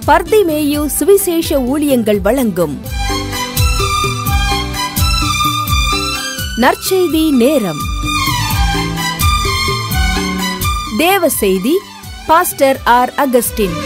பர்திமேயு சுவிசேஷ ஊழியங்கள் வழங்கும் நற்செய்தி நேரம் தேவ செய்தி பாஸ்டர் ஆர் அகஸ்டின்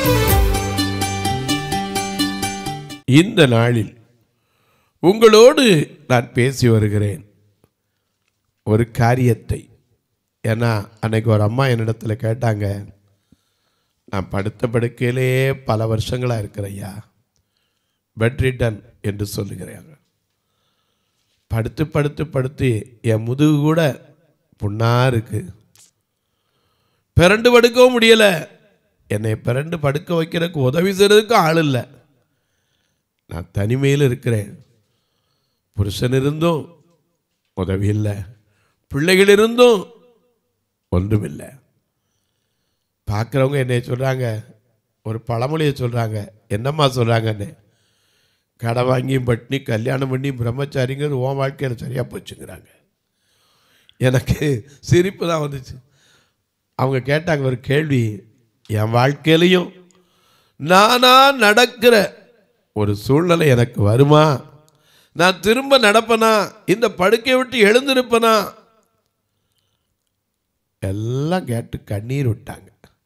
இந்த நாளில் உங்களோடு நான் பேசி வருகிறேன் ஒரு காரியத்தை ஏன்னா அன்னைக்கு ஒரு அம்மா என்னிடத்துல கேட்டாங்க நான் படுத்த படுக்கையிலே பல வருஷங்களாக இருக்கிறையா பெட் ரிட்டன் என்று சொல்லுகிறாங்க படுத்து படுத்து படுத்து என் முதுகு கூட புண்ணா இருக்கு பிறண்டு படுக்கவும் முடியலை என்னை பிறண்டு படுக்க வைக்கிறதுக்கு உதவி செய்கிறதுக்கும் ஆள் இல்லை நான் தனிமையில் இருக்கிறேன் புருஷன் இருந்தும் உதவி இல்லை பிள்ளைகள் இருந்தும் ஒன்றுமில்லை பார்க்குறவங்க என்னை சொல்கிறாங்க ஒரு பழமொழியை சொல்கிறாங்க என்னம்மா சொல்கிறாங்கன்னு கடை வாங்கி பட்டினி கல்யாணம் பண்ணி பிரம்மச்சாரிங்கிறது உன் வாழ்க்கையில் சரியாக போச்சுங்கிறாங்க எனக்கு சிரிப்பு தான் வந்துச்சு அவங்க கேட்டாங்க ஒரு கேள்வி என் வாழ்க்கையிலையும் நானா நடக்கிற ஒரு சூழ்நிலை எனக்கு வருமா நான் திரும்ப நடப்பனா இந்த படுக்கையை விட்டு எழுந்திருப்பனா எல்லாம் கேட்டு கண்ணீர் விட்டாங்க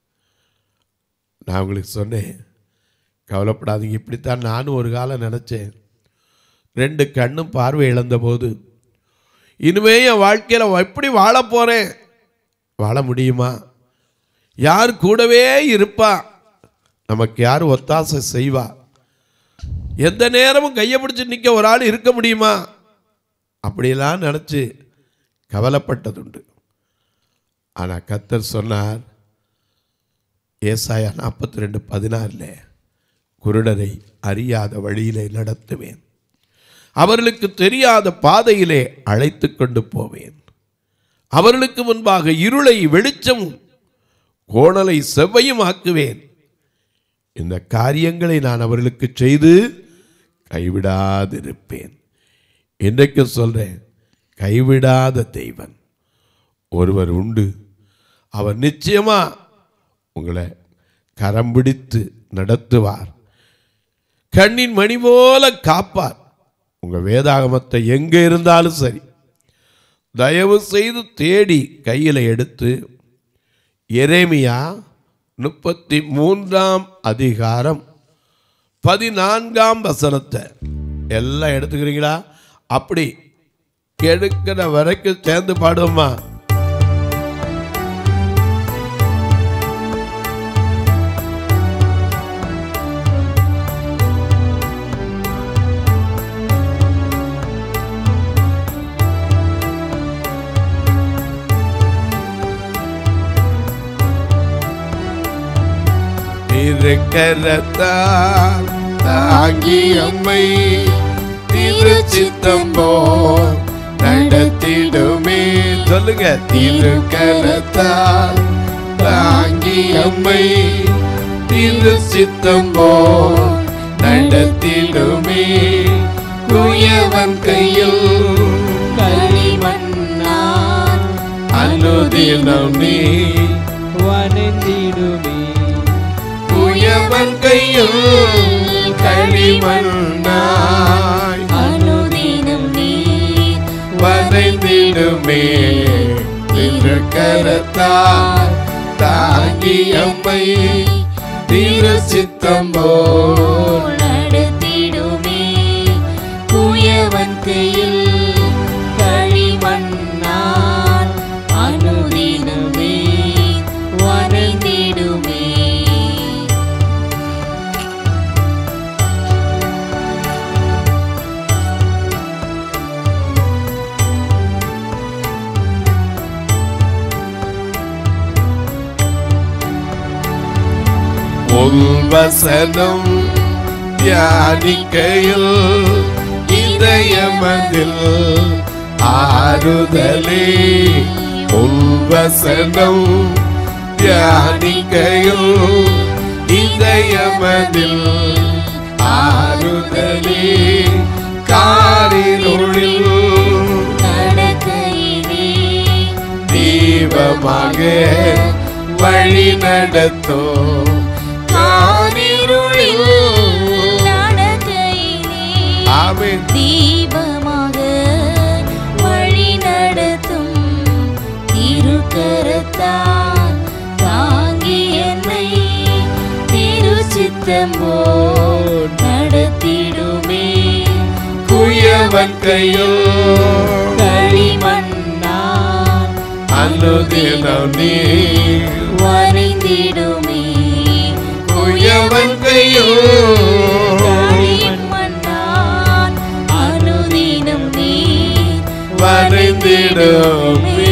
நான் உங்களுக்கு சொன்னேன் கவலைப்படாதீங்க இப்படித்தான் நானும் ஒரு காலம் நினச்சேன் ரெண்டு கண்ணும் பார்வை இழந்தபோது இனிமே என் வாழ்க்கையில் எப்படி வாழ போகிறேன் வாழ முடியுமா யார் கூடவே இருப்பா நமக்கு யார் ஒத்தாசை செய்வா எந்த நேரமும் கையை பிடிச்சி நிற்க ஒரு ஆள் இருக்க முடியுமா அப்படியெல்லாம் நினச்சி கவலைப்பட்டதுண்டு ஆனால் கத்தர் சொன்னார் ஏசாயா நாற்பத்தி ரெண்டு பதினாறில் குருடரை அறியாத வழியிலே நடத்துவேன் அவர்களுக்கு தெரியாத பாதையிலே அழைத்து கொண்டு போவேன் அவர்களுக்கு முன்பாக இருளை வெளிச்சமும் கோணலை செவ்வையும் ஆக்குவேன் இந்த காரியங்களை நான் அவர்களுக்கு செய்து கைவிடாதிருப்பேன் இன்றைக்கு சொல்றேன் கைவிடாத தெய்வன் ஒருவர் உண்டு அவர் நிச்சயமா உங்களை கரம் பிடித்து நடத்துவார் கண்ணின் மணி போல காப்பார் உங்க வேதாகமத்தை எங்க இருந்தாலும் சரி தயவு செய்து தேடி கையில் எடுத்து எரேமியா முப்பத்தி மூன்றாம் அதிகாரம் பதினான்காம் வசனத்தை எல்லாம் எடுத்துக்கிறீங்களா அப்படி எடுக்கிற வரைக்கும் சேர்ந்து பாடுவோமா இருக்கிறதால் தாங்கி அம்மை திருச்சித்தம் போல் நடத்திடுமே சொல்லுங்க திருக்கரத்தால் தாங்கி அம்மை திருச்சித்தம் போல் நடத்திடுமே குயவன் கையில் களிமண்ணான் அனுதினம் நீ வணங்கிடுமே குயவன் கையில் களிமண்ணாய் அனுதினம் நீ வரைந்திடுமே திரு கரத்தால் தாங்கி அம்மை தீர சித்தம் போல் நடத்திடுமே குயவன் கையில் களிமண்ணான் அனுதினமே வரைந்திடுமே உள்வசனம் தியானிக்கையில் இதயமதில் ஆறுதலே உள்வசனம் தியானிக்கையில் இதயமதில் ஆறுதலே காரிருளில் நடக்கையிலே தீபமாக வழி நடத்தும் காரிருளில் ஆமென் தீபமாக வழி நடத்தும் திருக்கரத்தான் தாங்கி என்னை திருச்சித்தம் போல் நடத்திடுமே குயவன் கையில் களிமண்ணால் அனுதினம் நீ வரைந்திடுமே குயவன் கையில் களிமண்ணால் அனுதினம் நீர் வரைந்திடுமே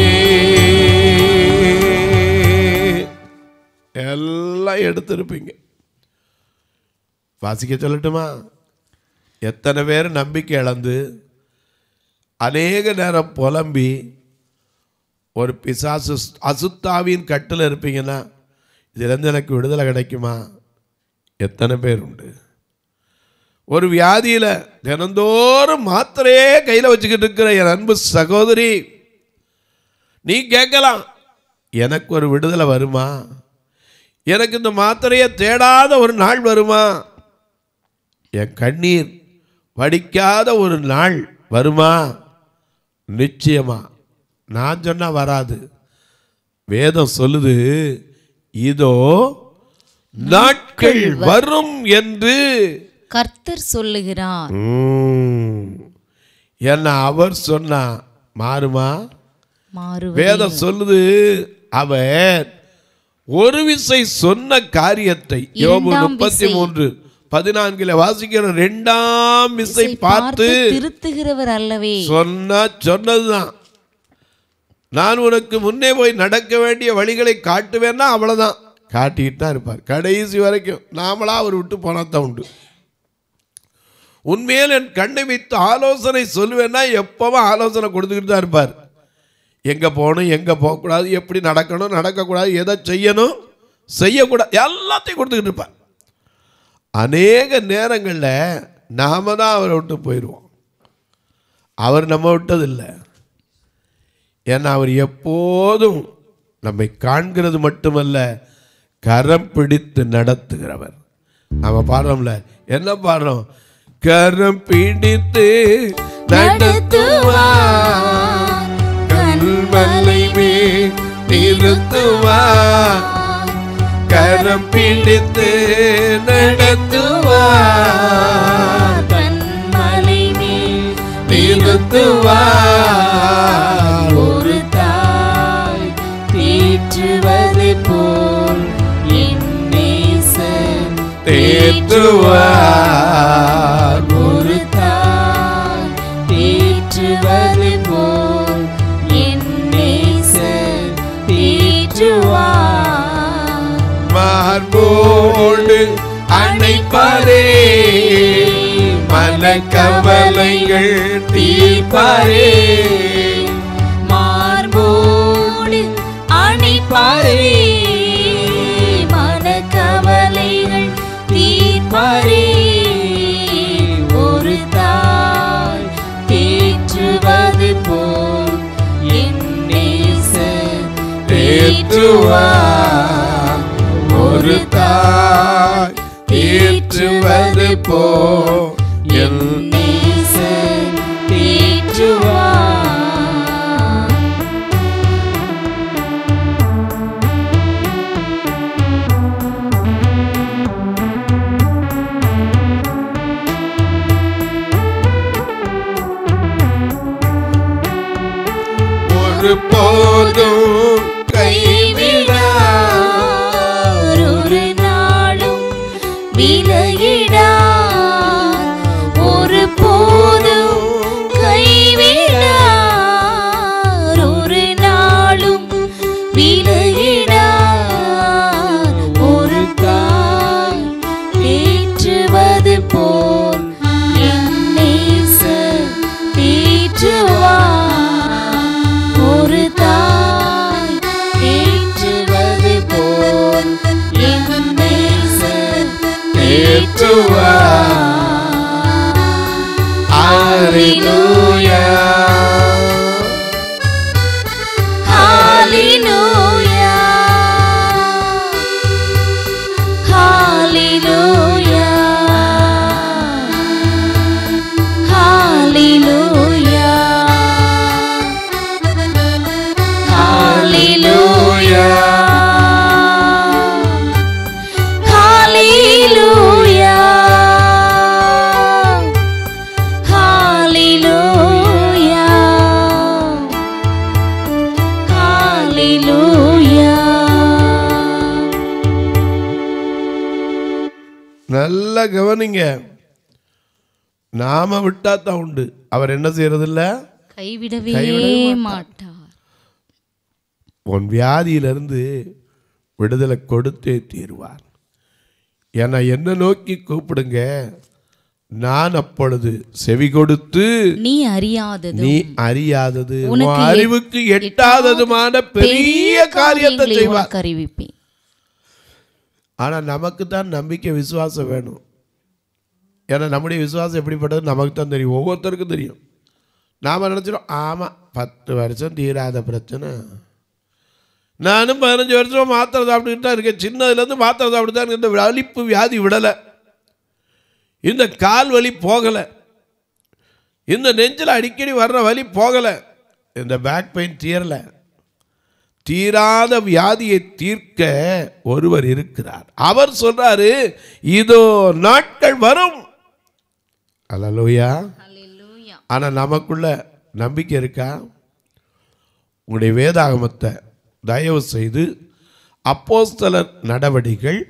எல்லாம் எடுத்திருப்பீங்க வாசிக்க சொல்லட்டுமா எத்தனை பேர் நம்பிக்கை இழந்து அநேக நேரம் புலம்பி ஒரு பிசாசு அசுத்தாவின் கட்டில் இருப்பீங்கன்னா இதுலேருந்து எனக்கு விடுதலை கிடைக்குமா எத்தனை பேர் உண்டு ஒரு வியாதியில் தினந்தோறும் மாத்திரையே கையில் வச்சுக்கிட்டு இருக்கிற என் அன்பு சகோதரி நீ கேட்கலாம் எனக்கு ஒரு விடுதலை வருமா எனக்கு இந்த மாத்திரையை தேடாத ஒரு நாள் வருமா என் கண்ணீர் வடிக்காத ஒரு நாள் வருமா நிச்சயமா நான் சொன்னா வராது வேதம் சொல்லுது இதோ நாட்கள் வரும் என்று கர்த்தர் சொல்லுகிறார் ம். என்ன அவர் சொன்னா மாறுமா மாறுவது வேதம் சொல்லுது அவர் ஒரு விசை சொன்ன காரியத்தை யோபு இரண்டாம் முப்பத்தி விசை. மூன்று பதினான்குல வாசிக்கிற ரெண்டாம் விசை பார்த்து பார்த்து திருத்துகிறவர் அல்லவே சொன்னா சொன்னதுதான் நான் உனக்கு முன்னே போய் நடக்க வேண்டிய வழிகளை காட்டுவேன்னா அவ்வளவுதான் காட்டிட்டு தான் இருப்பார் கடைசி வரைக்கும் நாமளா அவர் விட்டு போனதான் உண்டு உண்மையில் என் கண்ணை வைத்து ஆலோசனை சொல்லுவேன்னா எப்பவும் ஆலோசனை கொடுத்துக்கிட்டு தான் இருப்பார் எங்கே போகணும் எங்கே போகக்கூடாது எப்படி நடக்கணும் நடக்கக்கூடாது எதை செய்யணும் செய்யக்கூடாது எல்லாத்தையும் கொடுத்துக்கிட்டு இருப்பார் அநேக நேரங்களில் நாம தான் அவரை விட்டு போயிடுவோம் அவர் நம்ம விட்டதில்லை ஏன்னா அவர் எப்போதும் நம்மை காண்கிறது மட்டுமல்ல கரம் பிடித்து நடத்துகிறவர் நாம பாடுறோம்ல என்ன பாடுறோம் கரம் பிடித்து நடத்துவார் கண்மலை மேல் நிறுத்துவார் கரம் பிடித்து நடத்துவார் கண்மலை மேல் நிறுத்துவார் ஒரு தாய் தேற்றுவது போல் என் நேசன் தேற்றுவார் ஒரு தாய் தேற்றுவது போல் என் நேசன் தேற்றுவார் மார்போடு அணைப்பாரே மனக்கவலைகள் தீர்ப்பாரே மார்போடு அணைப்பாரே மனக்கவலைகள் தீர்ப்பாரே ஒரு தாய் தேற்றுவது போல் என் நேசன் தேற்றுவார் ஒரு தாய் தேற்றுவது போ என் நேசன் தேற்றுவார் ஒரு போதும் கைவிடா ஒரு நாளும் விலகிடா ஒரு போதும் கைவிடா ஒரு நாளும் விலகிடா ஒரு தாய் தேற்றுவது போல் என் நேசர் தேற்றுவார் ஒரு தாய் தேற்றுவது போல் என் நேசர் தேற்றுவார் Hallelujah. Hallelujah. Hallelujah. நல்லா கவனிங்க நாம விட்டா தான் உண்டு அவர் என்ன செய்யறதில்ல கைவிடவே கைவிடவே மாட்டார் உன் வியாதியிலிருந்து விடுதலை கொடுத்தே தீருவார் ஏன்னா என்ன நோக்கி கூப்பிடுங்க நான் அப்பொழுது செவி கொடுத்து நீ அறியாதது நீ அறியாதது உன் உனக்கு அறிவுக்கு எட்டாததுமான பெரிய காரியத்தை காரியங்களை செய்வார் உனக்கு அறிவிப்பேன் ஆனா நமக்கு தான் நம்பிக்கை விசுவாசம் வேணும் ஏன்னா நம்முடைய விசுவாசம் எப்படிப்பட்டது நமக்கு தான் தெரியும் ஒவ்வொருத்தருக்கும் தெரியும் நாம் நினச்சிடும் ஆமாம் பத்து வருஷம் தீராத பிரச்சனை நானும் பதினஞ்சு வருஷம் மாத்திரை சாப்பிட்டுக்கிட்டு தான் இருக்கேன் சின்னதுலேருந்து மாத்திரை சாப்பிட்டு தான் இருக்கேன். இந்த வலிப்பு வியாதி விடலை இந்த கால் வலி போகலை இந்த நெஞ்சில் அடிக்கடி வர்ற வலி போகலை இந்த பேக் பெயின் தீரலை தீராத வியாதியை தீர்க்க ஒருவர் இருக்கிறார் அவர் சொல்றாரு இதோ நாட்கள் வரும் அல்லலூயா ஆனா நமக்குள்ள நம்பிக்கை இருக்கா உங்களுடைய வேதாகமத்தை தயவு செய்து அப்போஸ்தலர் நடவடிகள்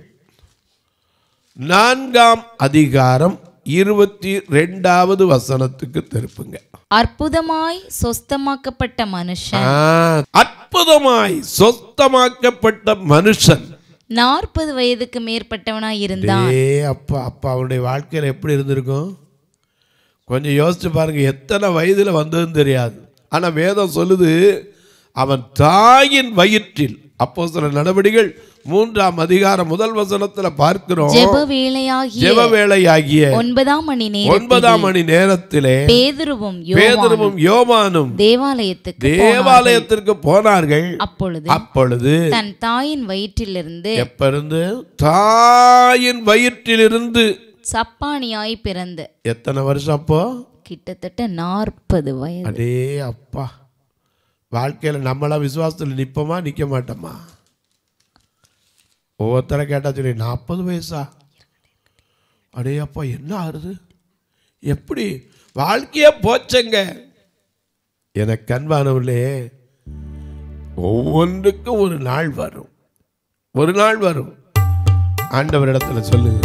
நான்காம் அதிகாரம் இருபத்தி ரெண்டாவது வசனத்துக்கு திருப்புங்க அற்புதமாய் சொஸ்தமாக்கப்பட்ட மனுஷன் ஆ, அற்புதமாய் சொத்தமாக்கப்பட்ட மனுஷன் நாற்பது வயதுக்கு மேற்பட்டவனாய் இருந்தான் டே அப்பா அப்பா அவனுடைய வாழ்க்கையில் எப்படி இருந்திருக்கும் கொஞ்சம் யோசிச்சு பாருங்க எத்தனை வயதில் வந்ததுன்னு தெரியாது ஆனால் வேதம் சொல்லுது அவன் தாயின் வயிற்றில் அப்போ சில நடவடிகள் மூன்றாம் அதிகாரம் முதல் வசனத்துல பார்க்கிறோம் ஜெப வேளையாகிய ஜெப வேளையாகிய ஒன்பதாம் மணி நேரம் ஒன்பதாம் மணி நேரத்திலே பேதுருவும் பேதருவும் யோவானும் தேவாலயத்துக்கு தேவாலயத்திற்கு போனார்கள் அப்பொழுது அப்பொழுது தன் தாயின் வயிற்றிலிருந்து எப்ப இருந்து தாயின் வயிற்றிலிருந்து சப்பானியாய் பிறந்து எத்தனை வருஷம் அப்போ கிட்டத்தட்ட நாற்பது வயது அடே அப்பா வாழ்க்கையில் நம்மளாம் விசுவாசத்தில் நிற்போமா நிற்க மாட்டோமா ஒவ்வொருத்தரை கேட்டால் சொல்லி நாற்பது வயசா அடே அப்பா என்ன ஆறுது எப்படி வாழ்க்கையே போச்சங்க எனக்கு கண்பானவர்களே ஒவ்வொன்றுக்கும் ஒரு நாள் வரும் ஒரு நாள் வரும் ஆண்டவரிடத்துல சொல்லுங்க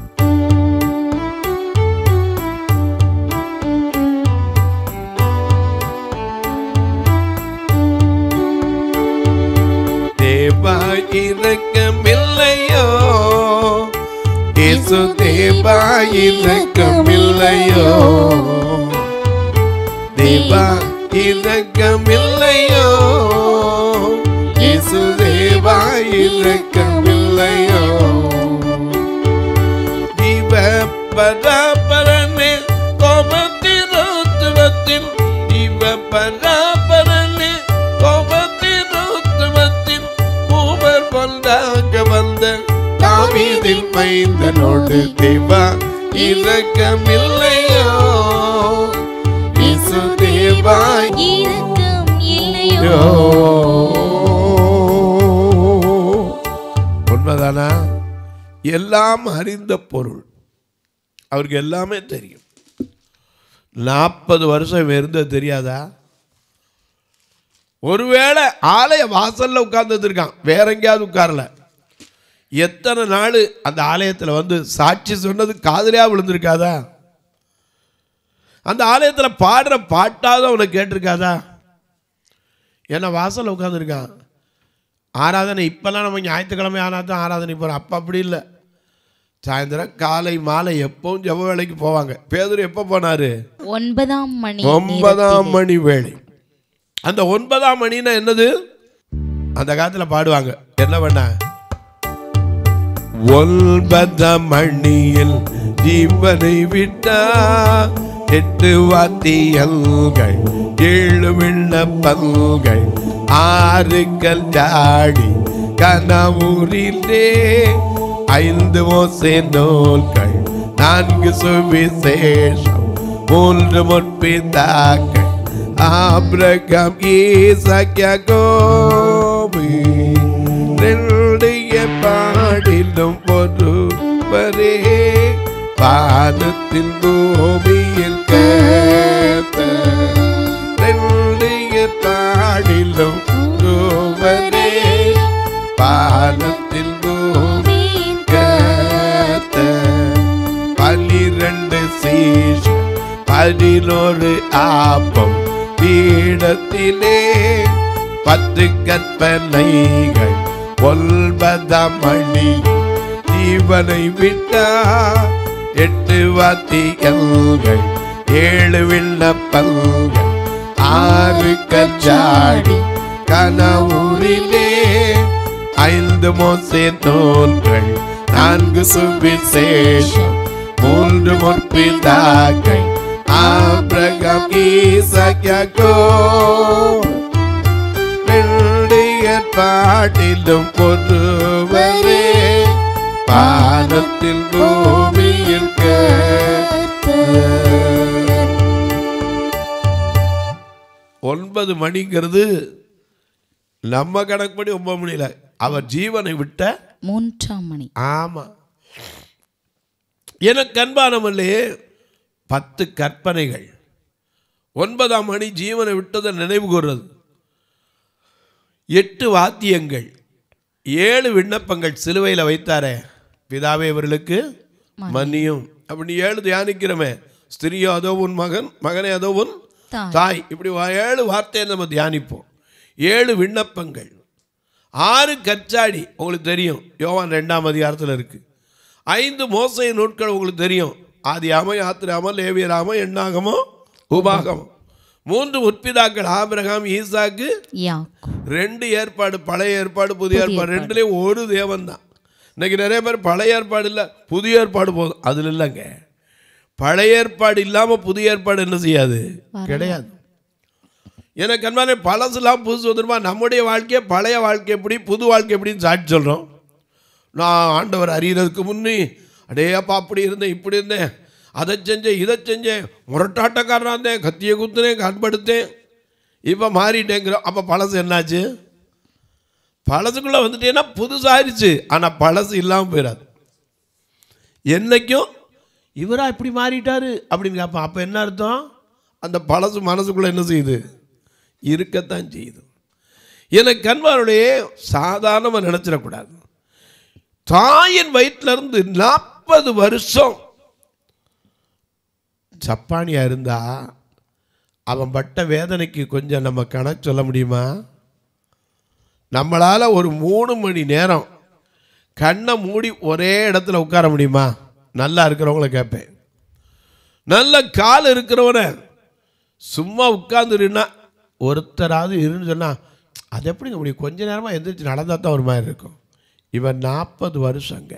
தேவா இரக்கமில்லையோ இயேசு தேவா இரக்கமில்லையோ தேவா இரக்கமில்லையோ இயேசு தேவா இரக்கமில்லையோ தீப பராபரனே கோபத்திரோத்துவத்தின் தீப பராபரனே கோபத்திரோத்துவத்தின் மூவர் பொல்லாக வந்த தாவீதின் மைந்தனோடு தேவா இரக்கமில்லையோ இயேசு தேவா இரக்கம் இல்லையோ உண்மைதானா எல்லாம் அறிந்த பொருள் அவருக்கு எல்லாமே தெரியும் நாற்பது வருஷம் இவன் இருந்தது தெரியாதா ஒருவேளை ஆலய வாசல்ல உட்கார்ந்து இருக்கான் வேற எங்கேயாவது உட்காரல எத்தனை நாள் அந்த ஆலயத்தில் வந்து சாட்சி சொன்னது காதலியா விழுந்திருக்காதா அந்த ஆலயத்தில் பாடுற பாட்டாவது அவனை கேட்டிருக்காதா ஏன்னா வாசல்ல உட்காந்துருக்கான் ஆராதனை இப்போல்லாம் நம்ம ஞாயிற்றுக்கிழமை ஆனால் தான் ஆராதனை போகிறோம் அப்போ அப்படி இல்லை சாயந்தரம் காலை மாலை எப்பவும் ஜெப வேலைக்கு போவாங்க பேதர் எப்போ போனார் ஒன்பதாம் மணி ஒன்பதாம் மணி வேலை அந்த ஒன்பதாம் மணின்னா என்னது அந்த காலத்தில் பாடுவாங்க என்ன பண்ண ஒன்பதாம் மணியில் ஜீவனை விட்டா எட்டு வாத்தியல்கள் ஏழு விண்ணப்பங்கள் ஆறு கல்யாடி கனவுரிலே ஐந்து ஓசை நூல்கள் நான்கு சுவிசேஷம் மூன்று முற்பிதாக்கள் ஆபிரகம் ஈசக்கோபி ரெண்டுய பாடிலும் ஒருவரே வானத்தில் பூமியில் கேத்த ரெண்டுய பாடிலும் ஒருவரே வானத்தில் பூமி கேத்த சீஷர் பதினோரு ஆப்பம் பீடத்திலே பத்து கற்பனைகள் ஒன்பதாம் மணி ஜீவனை விட்டா எட்டு வாத்தியங்கள் ஏழு விண்ணப்பங்கள் ஆறு கச்சாடி கனவுரிலே ஐந்து மோசே நூல்கள் நான்கு சுவிசேஷம் மூன்று முற்பிதாக்கள் ஆபிரகம் ஈசாக் யாக்கோப் வெள்ளிய பாட்டிலும் ஒருவரே பானத்தில் பூமியில் ஒன்பது மணிங்கிறது நம்ம கணக்குப்படி ஒன்பது மணியில அவர் ஜீவனை விட்ட மூன்றாம் மணி ஆமா எனக்கு அன்பானவர்களே பத்து கற்பனைகள் ஒன்பதாம் மணி ஜீவனை விட்டதை நினைவு கூறுறது எட்டு வாத்தியங்கள் ஏழு விண்ணப்பங்கள் சிலுவையில் வைத்தாரே பிதாவே இவர்களுக்கு மன்னியும் அப்படி ஏழு தியானிக்கிறோமே ஸ்திரியோ அதோ உன் மகன் மகனே அதோ உன் தாய். தாய் இப்படி வா- ஏழு வார்த்தையை நம்ம தியானிப்போம் ஏழு விண்ணப்பங்கள் ஆறு கச்சாடி உங்களுக்கு தெரியும் யோவான் ரெண்டாம் அதிகாரத்தில் இருக்கு ஐந்து மோசை நூட்கள் உங்களுக்கு தெரியும் ஆதியாம யாத்திராம லேவியராம எண்ணாகமோ உபாகமோ மூன்று உற்பிதாக்கள் ஆபிரகாம் ஈசாக்கு யாக்கோ ரெண்டு ஏற்பாடு பழைய ஏற்பாடு புதிய ஏற்பாடு ரெண்டுலேயும் ஒரு தேவன் தான் இன்னைக்கு நிறைய பேர் பழைய ஏற்பாடு இல்லை புதிய ஏற்பாடு போதும் அதில் இல்லைங்க பழைய ஏற்பாடு இல்லாமல் புதிய ஏற்பாடு என்ன செய்யாது கிடையாது எனக்கு அன்பான பழசுலாம் புதுசு வந்துருமா நம்முடைய வாழ்க்கையை பழைய வாழ்க்கை எப்படி புது வாழ்க்கை எப்படின்னு சாட்சி சொல்கிறோம் நான் ஆண்டவர் அறியறதுக்கு முன்னே அடேப்பா அப்படி இருந்தேன் இப்படி இருந்தேன் அதை செஞ்சேன் இதை செஞ்சேன் முரட்டாட்டக்காரனாக இருந்தேன் கத்தியை குத்துனேன் கண்படுத்தேன் இப்போ மாறிட்டேங்கிறோம் அப்போ பழசு என்னாச்சு பழசுக்குள்ளே வந்துட்டேன்னா புதுசாயிருச்சு ஆனால் பழசு இல்லாமல் போயிடாது என்னைக்கும் இவரா இப்படி மாறிட்டாரு அப்படின்னு கேட்பேன் அப்போ என்ன அர்த்தம் அந்த பழசு மனசுக்குள்ளே என்ன செய்யுது இருக்கத்தான் செய்யுது எனக்கு கண்பாருடைய சாதாரணமாக நினச்சிடக்கூடாது தாயின் வயிற்றுல இருந்து நாற்பது வருஷம் சப்பானியா இருந்தா அவன் பட்ட வேதனைக்கு கொஞ்சம் நம்ம கணக்கு சொல்ல முடியுமா நம்மளால ஒரு மூணு மணி நேரம் கண்ணை மூடி ஒரே இடத்துல உட்கார முடியுமா நல்லா இருக்கிறவங்கள கேட்பேன் நல்ல கால் இருக்கிறவன சும்மா உட்காந்துருன்னா ஒருத்தராவது இருன்னு சொன்னா அது எப்படிங்க முடியும் கொஞ்ச நேரமாக எந்திரிச்சு நடந்தா தான் ஒரு மாதிரி இருக்கும் இவன் நாற்பது வருஷங்க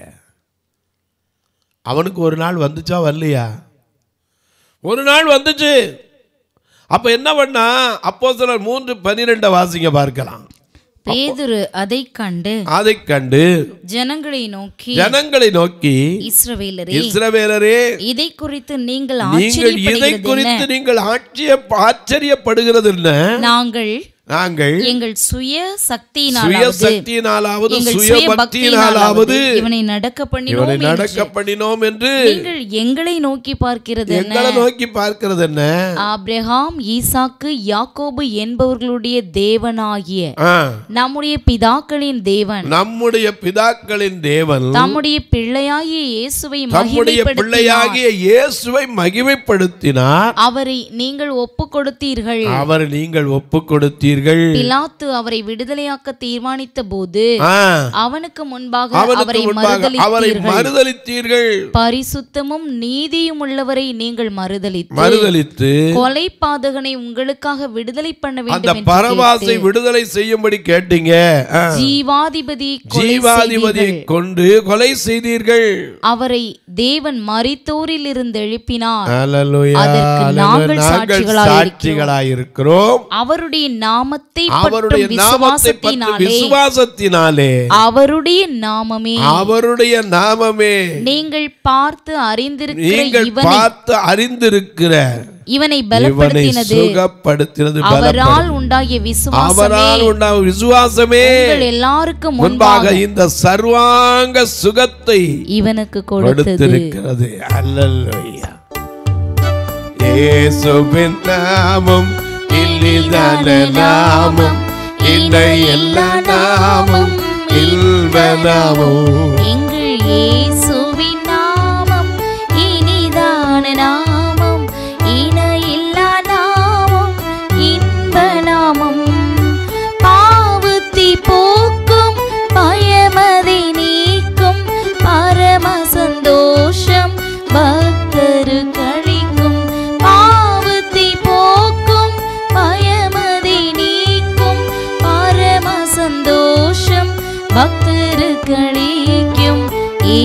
அவனுக்கு ஒரு நாள் வந்துச்சா வரலையா ஒரு நாள் வந்துச்சு அப்ப என்ன பண்ணா அப்போ சிலர் மூன்று பனிரெண்டை வாசிங்க பார்க்கலாம் பேதுரு அதைக் கண்டு அதைக் கண்டு ஜனங்களை நோக்கி ஜனங்களை நோக்கி இஸ்ரவேலரே இஸ்ரவேலரே இதை குறித்து நீங்கள் நீங்கள் இதை ஆச்சரியப்படுகிறது குறித்து என்ன? நீங்கள் ஆட்சிய ஆச்சரியப்படுகிறது என்ன நாங்கள் நாங்கள் எங்கள் சுய சுய சக்தியினாலாவது சக்தியினாலாவது எங்கள் சுய சுய பக்தியினாலாவது பக்தியினாலாவது இவனை நடக்க இவனை பண்ணினோம் நடக்க என்று பண்ணினோம் என்று நீங்கள் எங்களை நோக்கி பார்க்கிறது என்ன எங்களை நோக்கி பார்க்கிறது என்ன ஆபிரகாம் ஈசாக்கு யாக்கோபு என்பவர்களுடைய தேவனாகிய ஆ, நம்முடைய பிதாக்களின் தேவன் நம்முடைய பிதாக்களின் தேவன் தம்முடைய பிள்ளையாகிய இயேசுவை தம்முடைய மகிமைப்படுத்தினார் பிள்ளையாகிய இயேசுவை மகிமைப்படுத்தினார் அவரை நீங்கள் ஒப்பு கொடுத்தீர்கள் அவர் நீங்கள் ஒப்பு கொடுத்தீர்கள் பிலாத்து அவரை விடுதலையாக்க தீர்மானித்த போது ஆ, அவனுக்கு முன்பாக அவனுக்கு அவரை முன்பாக அவரை மறுதலித்தீர்கள் மறுதலித்தீர்கள் பரிசுத்தமும் நீதியும் உள்ளவரை நீங்கள் மறுதலித்து மறுதலித்து கொலை பாதகனை உங்களுக்காக விடுதலை பண்ண அந்த வேண்டும் என்று பரவாசை விடுதலை செய்யும்படி கேட்டீங்க ஆ. ஜீவாதிபதி கொலை ஜீவாதிபதியை செய்தீர்கள். கொண்டு கொலை செய்தீர்கள் அவரை தேவன் மரித்தோரில் இருந்து எழுப்பினார் அல்லேலூயா, அதற்கு அல்லேலூயா. நாங்கள் நாங்கள் சாட்சிகளாய் சாட்சிகளாய் இருக்கிறோம் அவருடைய நாமத்தை அவருடைய பற்றும் நாமத்தை பற்றி விசுவாசத்தினாலே விசுவாசத்தினாலே அவருடைய நாமமே அவருடைய நாமமே நீங்கள் பார்த்து அறிந்திருக்கிற நீங்கள் இவனை பார்த்து அறிந்திருக்கிற இவனை இவனை பலப்படுத்தினது சுகப்படுத்தினது அவரால் உண்டாகிய விசுவாசமே அவரால் உண்டான விசுவாசமே உங்கள் எல்லாருக்கும் முன்பாக முன்பாக இந்த சர்வாங்க சுகத்தை இவனுக்கு கொடுத்தது கொடுத்திருக்கிறது அல்லேலூயா இயேசுவின் நாமம் இனிதான நாமம் இந்த எல்லா நாமம் இல்வ நாமம் எங்கள் இயேசுவின் நாமம் இனிதான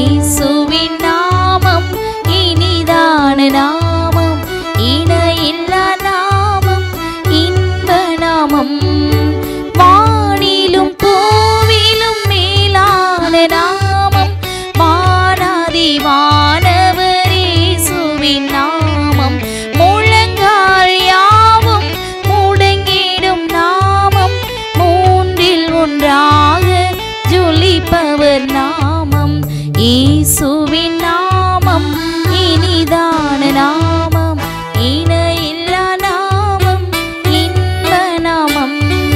இயேசுவின் நாமம் இனிதான நாமம் இணையில்லா நாமம் இன்ப நாமம் வானிலும் பூவிலும் மேலான நாமம் வானாதி வானவர் இயேசுவின் நாமம் முழங்கால் யாவும் முடங்கிடும் நாமம் மூன்றில் ஒன்றாக ஜொலிப்பவர் நாமம் இயேசுவின் நாமம் இனிதான நாமம் இணையில்லா நாமம் இன்ப நாமம்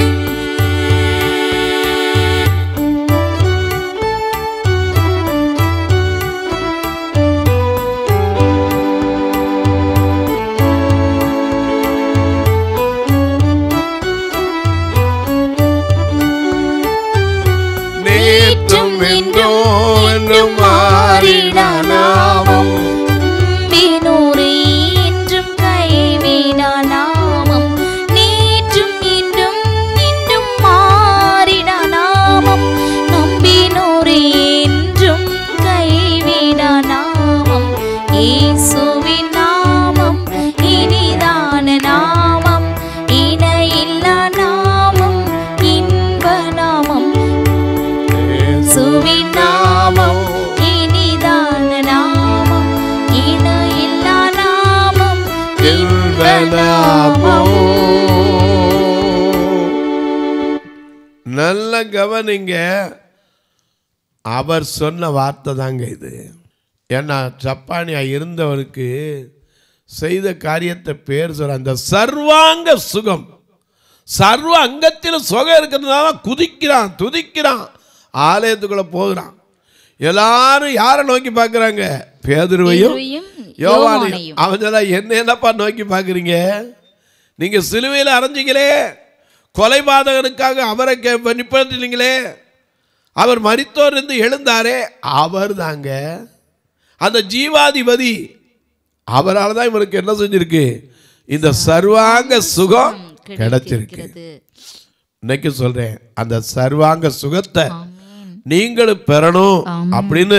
நேற்றும் இன்றோ என்றும் மாறிடா நாமம் நம்பினோரே என்றும் கைவிடா நாமம் நேற்றும் இன்றும் இன்றும் மாறிடா நாமம் நம்பினோரே என்றும் கைவிடா நாமம் இயேசுவின் நாமம் இனிதான நாமம் இணையில்லா நாமம் இன்ப நாமம் இயேசுவின் நாமம் இனிதான நாமம் இணையில்லா நாமம் இன்ப நாமம் நல்ல கவனிங்க அவர் சொன்ன வார்த்தை தாங்க இது ஏன்னா சப்பானியா இருந்தவருக்கு செய்த காரியத்தை பேர் சொல்ற அந்த சர்வாங்க சுகம் சர்வ அங்கத்தில் சுகம் இருக்கிறதுனால குதிக்கிறான் துதிக்கிறான் ஆலயத்துக்குள்ள போகிறான் எல்லாரும் யாரை நோக்கி பார்க்குறாங்க பேதுருவையும் பேதுருவையும் யோவானையும் யோவானையும். அவன் சொன்னா என்ன என்னப்பா நோக்கி பார்க்குறீங்க நீங்க சிலுவையில் அரைஞ்சிங்களே கொலைபாதகனுக்காக அவரை கே நிப்பாட்டினீங்களே அவர் மரித்தோர் இருந்து எழுந்தாரே அவர் தாங்க அந்த ஜீவாதிபதி அவரால் தான் இவருக்கு என்ன செஞ்சிருக்கு இந்த சர்வாங்க சுகம் கிடைச்சிருக்கு கிடைத்திருக்கிறது. இன்னைக்கு சொல்றேன் அந்த சர்வாங்க சுகத்தை ஆமென். நீங்களும் பெறணும் அப்படின்னு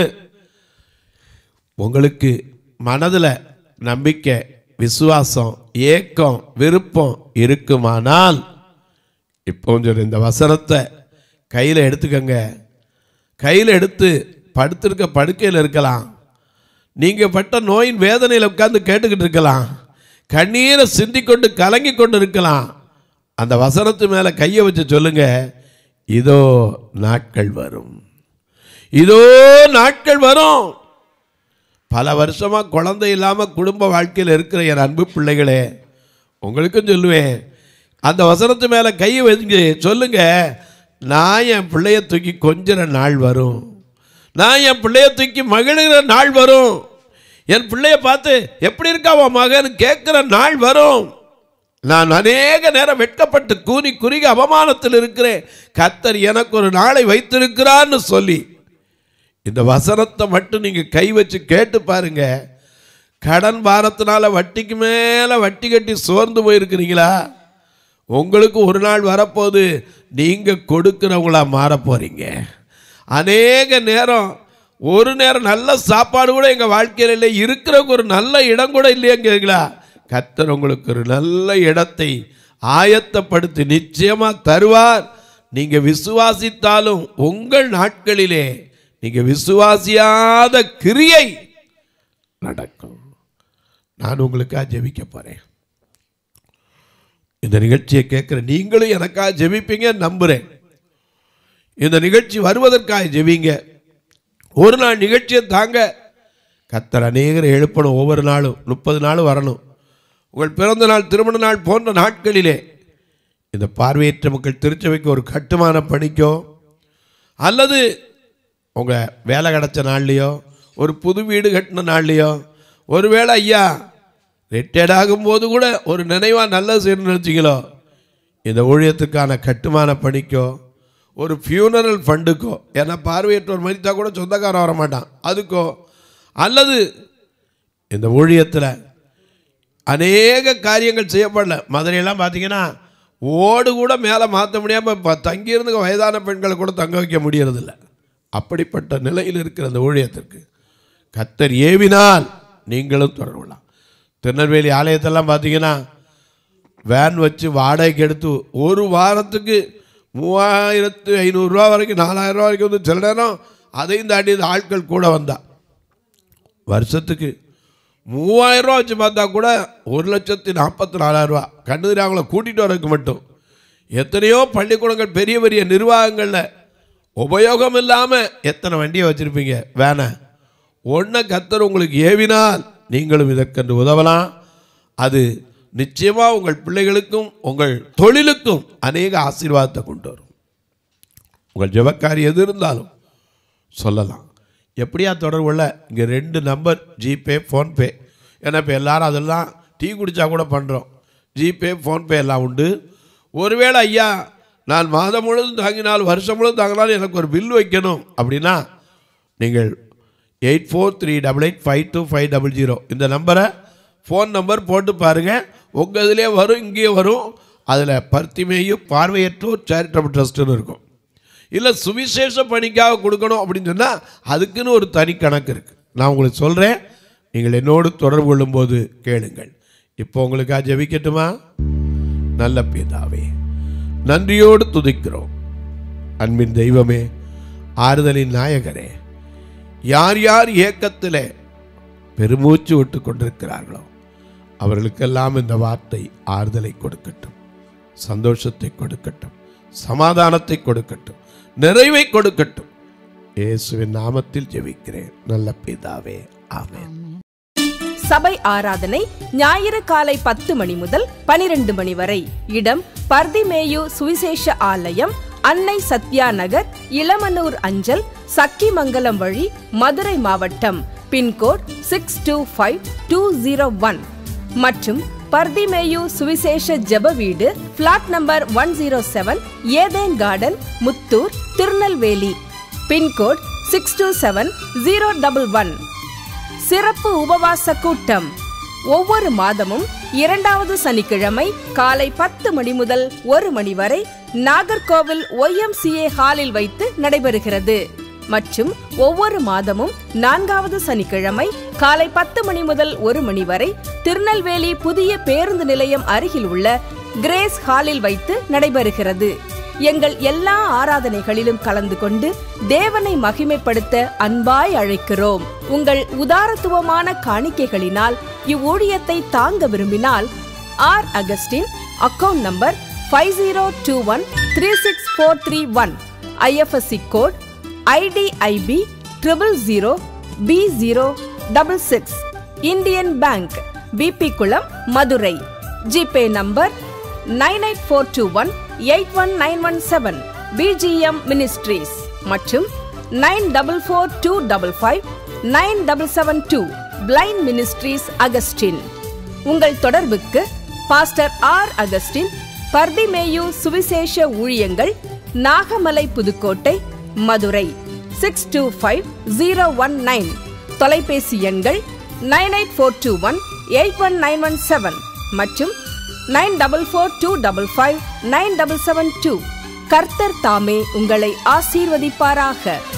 உங்களுக்கு மனதில் நம்பிக்கை விசுவாசம் ஏக்கம் விருப்பம் இருக்குமானால் இப்போ கொஞ்சம் இந்த வசனத்தை கையில் எடுத்துக்கங்க கையில் எடுத்து படுத்திருக்க படுக்கையில் இருக்கலாம் நீங்கள் பட்ட நோயின் வேதனையில் உட்கார்ந்து கேட்டுக்கிட்டு இருக்கலாம் கண்ணீரை சிந்திக்கொண்டு கலங்கி கொண்டு இருக்கலாம் அந்த வசனத்து மேலே கையை வச்சு சொல்லுங்க இதோ நாட்கள் வரும் இதோ நாட்கள் வரும் பல வருஷமா குழந்தை இல்லாமல் குடும்ப வாழ்க்கையில் இருக்கிற என் அன்பு பிள்ளைகளே உங்களுக்கும் சொல்லுவேன் அந்த வசனத்து மேலே கையை வச்சு சொல்லுங்க நான் என் பிள்ளைய தூக்கி கொஞ்சிற நாள் வரும் நான் என் பிள்ளைய தூக்கி மகிழ்கிற நாள் வரும் என் பிள்ளைய பார்த்து எப்படி இருக்கா உன் மகன் கேட்குற நாள் வரும் நான் அநேக நேரம் வெட்கப்பட்டு கூனி குறுகி அவமானத்தில் இருக்கிறேன் கத்தர் எனக்கு ஒரு நாளை வைத்திருக்கிறான்னு சொல்லி இந்த வசனத்தை மட்டும் நீங்கள் கை வச்சு கேட்டு பாருங்க கடன் பாரத்தினால வட்டிக்கு மேலே வட்டி கட்டி சோர்ந்து போயிருக்கிறீங்களா உங்களுக்கு ஒரு நாள் வரப்போது நீங்கள் கொடுக்குறவங்களா மாறப் போறீங்க அநேக நேரம் ஒரு நேரம் நல்ல சாப்பாடு கூட எங்கள் வாழ்க்கையில் இல்லை இருக்கிறவங்க ஒரு நல்ல இடம் கூட இல்லையங்களா கத்தர் உங்களுக்கு ஒரு நல்ல இடத்தை ஆயத்தப்படுத்தி நிச்சயமாக தருவார் நீங்கள் விசுவாசித்தாலும் உங்கள் நாட்களிலே நீங்கள் விசுவாசியாத கிரியை நடக்கும் நான் உங்களுக்காக ஜெபிக்க போகிறேன் இந்த நிகழ்ச்சியை கேட்குற நீங்களும் எனக்காக ஜெபிப்பீங்க நம்புகிறேன் இந்த நிகழ்ச்சி வருவதற்காக ஜெபிங்க ஒரு நாள் நிகழ்ச்சியை தாங்க கத்தர் அநேகரை எழுப்பணும் ஒவ்வொரு நாளும் முப்பது நாளும் வரணும் உங்கள் பிறந்த நாள் திருமண நாள் போன்ற நாட்களிலே இந்த பார்வையற்ற மக்கள் திருச்சபைக்கு ஒரு கட்டுமான பணிக்கோ அல்லது உங்கள் வேலை கிடச்ச நாள்லையோ ஒரு புது வீடு கட்டின நாள்லையோ ஒருவேளை ஐயா ரிட்டையர்ட் ஆகும்போது கூட ஒரு நினைவாக நல்லது செய்யணும்னு நினச்சிங்களோ இந்த ஊழியத்துக்கான கட்டுமான பணிக்கோ ஒரு ஃபியூனரல் ஃபண்டுக்கோ ஏன்னா பார்வையற்றோர் மதித்தா கூட சொந்தக்காரன் வர மாட்டான் அதுக்கோ அல்லது இந்த ஊழியத்தில் அநேக காரியங்கள் செய்யப்படல மதுரையெல்லாம் பார்த்தீங்கன்னா ஓடு கூட மேலே மாற்ற முடியாமல் இப்போ தங்கியிருந்து வயதான பெண்களை கூட தங்க வைக்க முடியறதில்ல அப்படிப்பட்ட நிலையில் இருக்கிற அந்த ஊழியத்திற்கு கத்தர் ஏவினால் நீங்களும் தொடரலாம் திருநெல்வேலி ஆலயத்தெல்லாம் பார்த்தீங்கன்னா வேன் வச்சு வாடகைக்கு எடுத்து ஒரு வாரத்துக்கு மூவாயிரத்து ஐநூறுரூவா வரைக்கும் நாலாயிரம் ரூபா வரைக்கும் வந்து சில நேரம் அதையும் தாண்டி இந்த ஆட்கள் கூட வந்தா வருஷத்துக்கு மூவாயிரம் ரூபா வச்சு பார்த்தா கூட ஒரு லட்சத்தி நாற்பத்தி நாலாயிரரூவா கண்ணுதிரி அவங்கள கூட்டிகிட்டு வரதுக்கு மட்டும் எத்தனையோ பள்ளிக்கூடங்கள் பெரிய பெரிய நிர்வாகங்களில் உபயோகம் இல்லாமல் எத்தனை வண்டியை வச்சுருப்பீங்க வேணை ஒன்றை கத்தர் உங்களுக்கு ஏவினால் நீங்களும் இதற்கென்று உதவலாம் அது நிச்சயமாக உங்கள் பிள்ளைகளுக்கும் உங்கள் தொழிலுக்கும் அநேக ஆசீர்வாதத்தை கொண்டு வரும் உங்கள் ஜெபக்காரி எது இருந்தாலும் சொல்லலாம் எப்படியா தொடர்பு உள்ள இங்கே ரெண்டு நம்பர் ஜிபே ஃபோன்பே ஏன்னா இப்போ எல்லாரும் அதெல்லாம் டீ குடித்தா கூட பண்ணுறோம் ஜிபே ஃபோன்பே எல்லாம் உண்டு ஒருவேளை ஐயா நான் மாதம் முழுவதும் தாங்கினால் வருஷம் முழுவதும் தாங்கினாலும் எனக்கு ஒரு பில் வைக்கணும் அப்படின்னா நீங்கள் eight four three double eight five two five double zero இந்த நம்பரை ஃபோன் நம்பர் போட்டு பாருங்கள் உங்கள் இதிலே வரும் இங்கேயே வரும் அதில் பர்த்திமேயும் பார்வையற்றோர் சேரிட்டபிள் ட்ரஸ்ட்டுன்னு இருக்கும் இல்லை சுவிசேஷ பணிக்காக கொடுக்கணும் அப்படின்னு சொன்னால் அதுக்குன்னு ஒரு தனி கணக்கு இருக்குது நான் உங்களுக்கு சொல்கிறேன் நீங்கள் என்னோடு தொடர்பு கொள்ளும்போது கேளுங்கள் இப்போ உங்களுக்காக ஜெபிக்கட்டுமா நல்ல பிதாவே நன்றியோடு துதிக்கிறோம் அன்பின் தெய்வமே ஆறுதலின் நாயகரே யார் யார் ஏக்கத்திலே பெருமூச்சு விட்டு கொண்டிருக்கிறார்களோ அவர்களுக்கெல்லாம் இந்த வார்த்தை ஆறுதலை கொடுக்கட்டும் சந்தோஷத்தை கொடுக்கட்டும் சமாதானத்தை கொடுக்கட்டும் நிறைவை கொடுக்கட்டும் இயேசுவின் நாமத்தில் ஜெபிக்கிறேன் நல்ல பிதாவே ஆமென் சபை ஆராதனை ஞாயிறு காலை பத்து மணி முதல் பனிரெண்டு மணி வரை இடம் பர்திமேயு சுவிசேஷ ஆலயம் அன்னை சத்யா நகர் இளமனூர் அஞ்சல் சக்கிமங்கலம் வழி மதுரை மாவட்டம் pin code six two five two zero one மற்றும் பர்திமேயு சுவிசேஷ ஜெப வீடு plot number one zero seven Eden garden Muthur Tirunelveli pin code six two seven zero double one சிறப்பு உபவாச கூட்டம் ஒவ்வொரு மாதமும் இரண்டாவது சனிக்கிழமை காலை பத்து மணி முதல் ஒரு மணி வரை நாகர்கோவில் ஒய்எம்சிஏ ஹாலில் வைத்து நடைபெறுகிறது மற்றும் ஒவ்வொரு மாதமும் நான்காவது சனிக்கிழமை காலை பத்து மணி முதல் ஒரு மணி வரை திருநெல்வேலி புதிய பேருந்து நிலையம் அருகில் உள்ள கிரேஸ் ஹாலில் வைத்து நடைபெறுகிறது எங்கள் எல்லா ஆராதனைகளிலும் கலந்து கொண்டு தேவனை மகிமைப்படுத்த அன்பாய் அழைக்கிறோம் உங்கள் உதாரத்துவமான காணிக்கைகளினால் இவ்வூழியத்தை தாங்க விரும்பினால் R Augustine account number five zero two one three six four three one IFSC code IDIB triple zero B zero double six Indian bank PP Kulam Madurai GPay number nine eight four two one eight one nine one seven BGM ministries மற்றும் nine double four two double five nine double seven two blind ministries Augustine உங்கள் தொடர்புக்கு pastor R Augustine Bartimaeus சுவிசேஷ ஊழியங்கள் Nagamalai Pudukkottai Madurai six two five zero one nine தொலைபேசி எண்கள் nine eight four two one eight one nine one seven மற்றும் nine double four two double five nine double seven two கர்த்தர் தாமே உங்களை ஆசீர்வதிப்பாராக